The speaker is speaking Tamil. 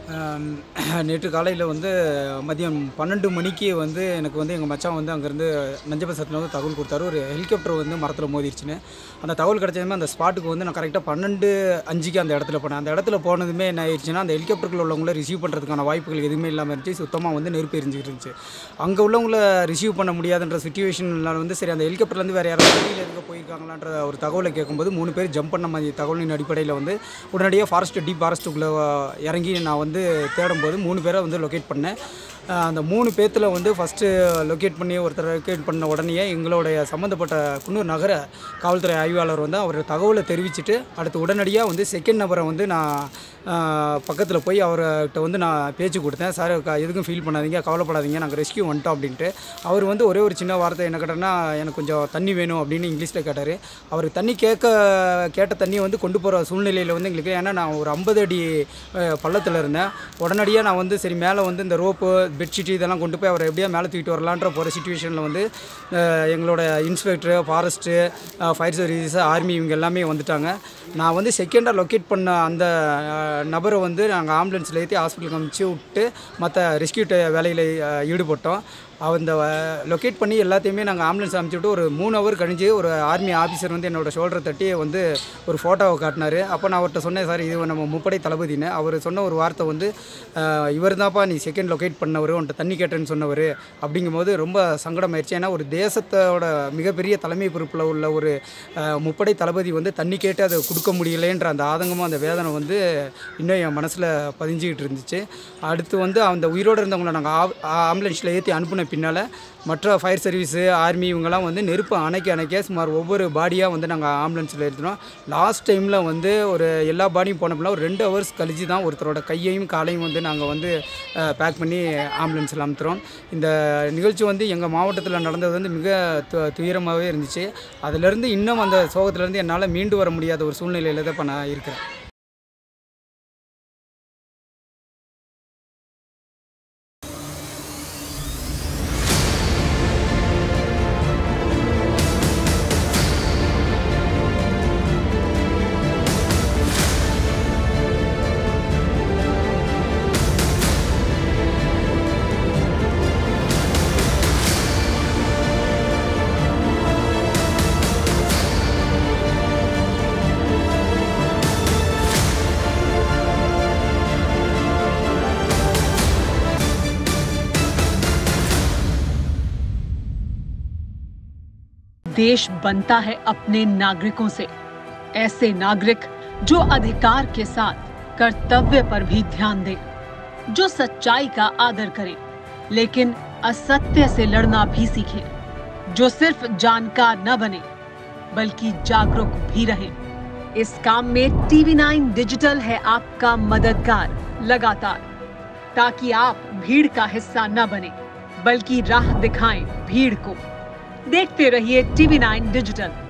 ஆம், நேற்று காலையில் வந்து மதியம் பன்னெண்டு மணிக்கு வந்து எனக்கு வந்து எங்கள் மச்சான் வந்து அங்கேருந்து நஞ்சபசத்தில் வந்து தகவல் கொடுத்தாரு ஒரு ஹெலிகாப்டர் வந்து மரத்தில் மோதிருச்சுன்னு அந்த தகவல் கிடச்சதுமே அந்த ஸ்பாட்டுக்கு வந்து நான் கரெக்டாக பன்னெண்டு அஞ்சுக்கு அந்த இடத்துல போனேன் அந்த இடத்துல போனதுமே என்ன ஆயிடுச்சுன்னா அந்த ஹெலிகாப்டருக்குள்ள உள்ளவங்கள ரிசீவ் பண்ணுறதுக்கான வாய்ப்புகள் எதுவுமே இல்லாமல் இருந்துச்சு சுத்தமாக வந்து நெருப்பு எரிஞ்சுக்கிட்டு இருந்துச்சு அங்கே உள்ளவங்கள ரிசீவ் பண்ண முடியாதுன்ற சுச்சுவேஷனில் வந்து சரி அந்த ஹெலிகாப்டர்லேருந்து வேறு யாராவது வெளியில் எதுங்க போயிருக்காங்களான்ற ஒரு தகவலை கேட்கும்போது மூணு பேர் ஜம்ப் பண்ண மாதிரி தகவலின் அடிப்படையில் வந்து உடனடியாக ஃபாரஸ்ட் டீப் ஃபாரஸ்ட்டுக்குள்ளே இறங்கி நான் வந்து தேடும்போது மூணு பேரை வந்து லொக்கேட் பண்ணேன் அஹ் அந்த மூணு பேத்தில் வந்து ஃபஸ்ட்டு லொக்கேட் பண்ணி ஒருத்தர் லொக்கேட் பண்ண உடனே எங்களுடைய சம்மந்தப்பட்ட குன்னூர் நகர காவல்துறை ஆய்வாளர் வந்து அவர் தகவலை தெரிவிச்சுட்டு அடுத்து உடனடியாக வந்து செகண்ட் நபரை வந்து நான் பக்கத்தில் போய் அவர்கிட்ட வந்து நான் பேச்சு கொடுத்தேன் சார் க- எதுக்கும் ஃபீல் பண்ணாதீங்க கவலைப்படாதீங்க நாங்கள் ரெஸ்கியூ வந்துட்டோம் அப்படின்ட்டு அவர் வந்து ஒரே ஒரு சின்ன வார்த்தை என்ன கேட்டார்னா எனக்கு கொஞ்சம் தண்ணி வேணும் அப்படின்னு இங்கிலீஷில் கேட்டார் அவர் தண்ணி கேட்க கேட்ட தண்ணியை வந்து கொண்டு போகிற சூழ்நிலையில் வந்து எங்களுக்கு ஏன்னா நான் ஒரு ஐம்பது அடி பள்ளத்தில் இருந்தேன் உடனடியாக நான் வந்து சரி மேலே வந்து இந்த ரோப்பு பெட்ஷீட் இதெல்லாம் கொண்டு போய் அவரை எப்படியா மேலே தூக்கிட்டு வரலான்ற போகிற சுச்சுவேஷனில் வந்து அஹ், எங்களோட inspector forest fire service army இவங்க எல்லாமே வந்துட்டாங்க நான் வந்து செகண்டாக லொக்கேட் பண்ண அந்த அஹ், நபரை வந்து நாங்கள் ஆம்புலன்ஸில் ஏற்றி ஹாஸ்பிட்டலுக்கு அனுப்பிச்சு விட்டு மற்ற ரெஸ்கியூ வேலையில் அஹ், ஈடுபட்டோம் அந்த லொக்கேட் பண்ணி எல்லாத்தையுமே நாங்கள் ஆம்புலன்ஸ் அனுப்பிச்சி விட்டு ஒரு மூணு ஹவர் கழிஞ்சு ஒரு ஆர்மி ஆஃபீஸர் வந்து என்னோட ஷோல்டரை தட்டி வந்து ஒரு ஃபோட்டோவை காட்டினார் அப்போ நான் அவர்கிட்ட சொன்னேன் சார் இது நம்ம முப்படை தளபதின்னு அவர் சொன்ன ஒரு வார்த்தை வந்து இவர் தான்ப்பா நீ செகண்ட் லொக்கேட் பண்ணவர் உன்ட்ட தண்ணி கேட்டேன்னு சொன்னவர் அப்படிங்கும்போது ரொம்ப சங்கடமாயிருச்சு ஏன்னா ஒரு தேசத்தோட மிகப்பெரிய தலைமை பொறுப்பில் உள்ள ஒரு அஹ், முப்படை தளபதி வந்து தண்ணி கேட்டு அதை கொடுக்க முடியலைன்ற அந்த ஆதங்கமும் அந்த வேதனை வந்து இன்னும் என் மனசில் பதிஞ்சுக்கிட்டு இருந்துச்சு அடுத்து வந்து அந்த உயிரோடு இருந்தவங்களை நாங்கள் ஆம்புலன்ஸில் ஏற்றி அனுப்பின பின்னால் மற்ற ஃபயர் சர்வீஸு ஆர்மி இவங்கெல்லாம் வந்து நெருப்பு அணைக்க அணைக்க சுமார் ஒவ்வொரு பாடியாக வந்து நாங்கள் ஆம்புலன்ஸில் ஏற்றினோம் லாஸ்ட் டைமில் வந்து ஒரு எல்லா பாடியும் போனப்பெல்லாம் ஒரு ரெண்டு ஹவர்ஸ் கழிச்சு தான் ஒருத்தரோட கையையும் காலையும் வந்து நாங்கள் வந்து பேக் பண்ணி ஆம்புலன்ஸில் அனுப்புகிறோம் இந்த நிகழ்ச்சி வந்து எங்கள் மாவட்டத்தில் நடந்தது வந்து மிக து துயரமாகவே இருந்துச்சு அதிலிருந்து இன்னும் அந்த சோகத்திலேருந்து என்னால் மீண்டு வர முடியாத ஒரு சூழ்நிலையில் தான் இப்போ நான் இருக்கிறேன் देश बनता है अपने नागरिकों से ऐसे नागरिक जो अधिकार के साथ कर्तव्य पर भी ध्यान दें जो सच्चाई का आदर करें लेकिन असत्य से लड़ना भी सीखें जो सिर्फ जानकार न बने बल्कि जागरूक भी रहें इस काम में टीवी नाइन डिजिटल है आपका मददगार लगातार ताकि आप भीड़ का हिस्सा न बने बल्कि राह दिखाएं भीड़ को देखते रहिए टीवी नाइन डिजिटल